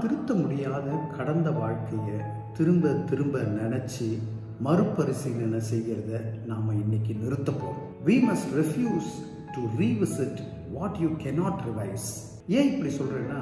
திருத்த முடியாத கடந்த வாழ்க்கையை திரும்ப திரும்ப நினைச்சு மறுபரிசீலனை செய்யறத நாம இன்னைக்கு நிறுத்த போறோம் we must refuse to revisit what you cannot revise ஏன் இப்படி சொல்றேன்னா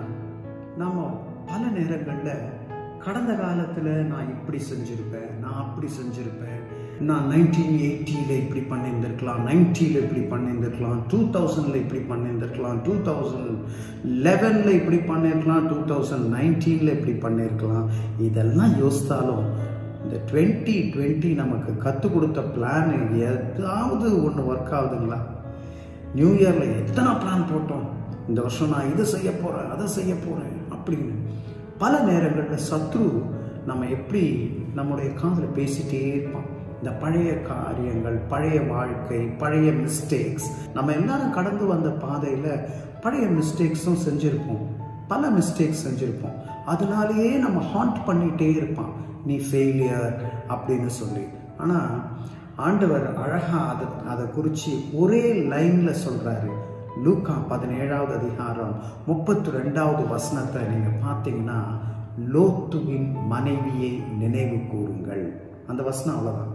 நாம பல நேரங்கள்ல கடந்த காலத்துல நான் இப்படி செஞ்சிருப்பேன் நான் அப்படி செஞ்சிருப்பேன் நான் நைன்டீன் எயிட்டியில் இப்படி பண்ணியிருந்திருக்கலாம் நைன்ட்டியில் இப்படி பண்ணியிருந்திருக்கலாம் டூ தௌசண்டில் இப்படி பண்ணியிருந்திருக்கலாம் டூ தௌசண்ட் லெவனில் இப்படி பண்ணியிருக்கலாம் டூ தௌசண்ட் நைன்டீனில் இப்படி பண்ணியிருக்கலாம் இதெல்லாம் யோசித்தாலும் இந்த டுவெண்ட்டி டுவெண்ட்டி நமக்கு கற்றுக் கொடுத்த பிளான் ஏதாவது ஒன்று ஒர்க் ஆகுதுங்களா நியூ இயரில் எத்தனை பிளான் போட்டோம் இந்த வருஷம் நான் இது செய்ய போகிறேன் அதை செய்ய போகிறேன் அப்படின்னு பல நேரங்களில் சத்ரு நம்ம எப்படி நம்முடைய காதில் பேசிட்டே இருப்பான் இந்த பழைய காரியங்கள் பழைய வாழ்க்கை பழைய மிஸ்டேக்ஸ் நம்ம எல்லாரும் கடந்து வந்த பாதையில் பழைய மிஸ்டேக்ஸும் செஞ்சுருப்போம் பல மிஸ்டேக்ஸ் செஞ்சுருப்போம் அதனாலேயே நம்ம ஹாண்ட் பண்ணிகிட்டே இருப்பான் நீ ஃபெயிலியர் அப்படின்னு சொல்லி ஆனால் ஆண்டவர் அழகாக அதை அதை குறித்து ஒரே லைனில் சொல்கிறாரு லூக்கா பதினேழாவது அதிகாரம் முப்பத்தி ரெண்டாவது வசனத்தை நீங்கள் பார்த்தீங்கன்னா லோத்துவின் மனைவியை நினைவு கூறுங்கள் அந்த வசனம் அவ்வளோதான்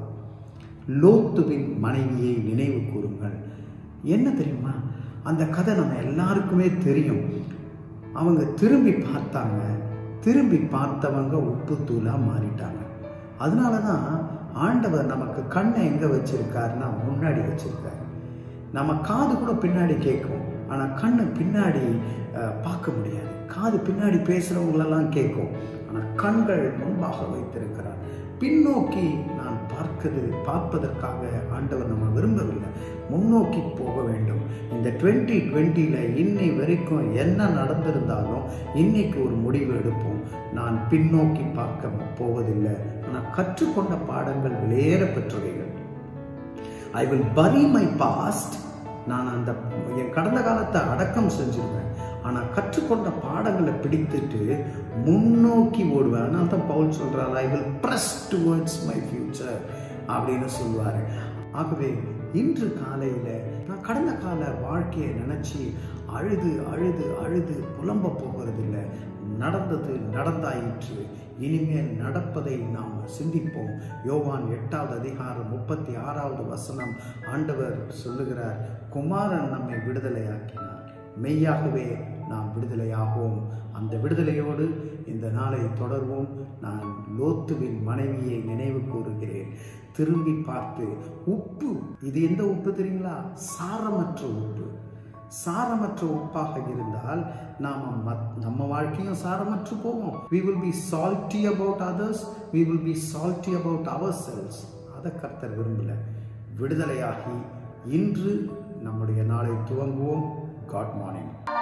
லோத்துவின் மனைவியை நினைவு கூறுங்கள் என்ன தெரியுமா அந்த கதை நம்ம எல்லாருக்குமே தெரியும் அவங்க திரும்பி பார்த்தாங்க திரும்பி பார்த்தவங்க உப்பு தூளாக மாறிட்டாங்க அதனால தான் ஆண்டவர் நமக்கு கண்ணை எங்கே வச்சிருக்காருன்னா முன்னாடி வச்சிருக்காரு நம்ம காது கூட பின்னாடி கேட்கும் ஆனால் கண்ணு பின்னாடி பார்க்க முடியாது காது பின்னாடி பேசுகிறவங்களெல்லாம் கேட்கும் ஆனால் கண்கள் முன்பாக வைத்திருக்கிறார் பின்னோக்கி நான் பார்க்கிறது பார்ப்பதற்காக ஆண்டவர் நம்ம விரும்பவில்லை முன்னோக்கி போக வேண்டும் இந்த டுவெண்ட்டி டுவெண்ட்டியில் இன்னை வரைக்கும் என்ன நடந்திருந்தாலும் இன்னைக்கு ஒரு முடிவு எடுப்போம் நான் பின்னோக்கி பார்க்க போவதில்லை ஆனால் கற்றுக்கொண்ட பாடங்கள் வெளியேற பெற்றவைகள் I will bury my past நான் அந்த என் கடந்த காலத்தை அடக்கம் செஞ்சிருவேன் ஆனால் கற்றுக்கொண்ட பாடங்களை பிடித்துட்டு முன்னோக்கி ஓடுவேன் அதனால தான் பவுல் சொல்கிறார் I will press towards my future அப்படின்னு சொல்லுவார் ஆகவே இன்று காலையில் நான் கடந்த கால வாழ்க்கையை நினச்சி அழுது அழுது அழுது புலம்ப போகிறதில்லை நடந்தது நடந்தாயிற்று இனிமேல் நடப்பதை நாம் சிந்திப்போம் யோவான் எட்டாவது அதிகாரம் முப்பத்தி ஆறாவது வசனம் ஆண்டவர் சொல்லுகிறார் குமாரன் நம்மை விடுதலையாக்கினார் மெய்யாகவே நாம் விடுதலையாகுவோம் அந்த விடுதலையோடு இந்த நாளை தொடர்வோம் நான் லோத்துவின் மனைவியை நினைவு கூறுகிறேன் திரும்பி பார்த்து உப்பு இது எந்த உப்பு தெரியுங்களா சாரமற்ற உப்பு சாரமற்ற உப்பாக இருந்தால் நாம் நம்ம வாழ்க்கையும் சாரமற்று போவோம் we will be salty about others we will be salty about ourselves அதை கர்த்தர் விரும்பல விடுதலையாகி இன்று நம்முடைய நாளை துவங்குவோம் காட் மார்னிங்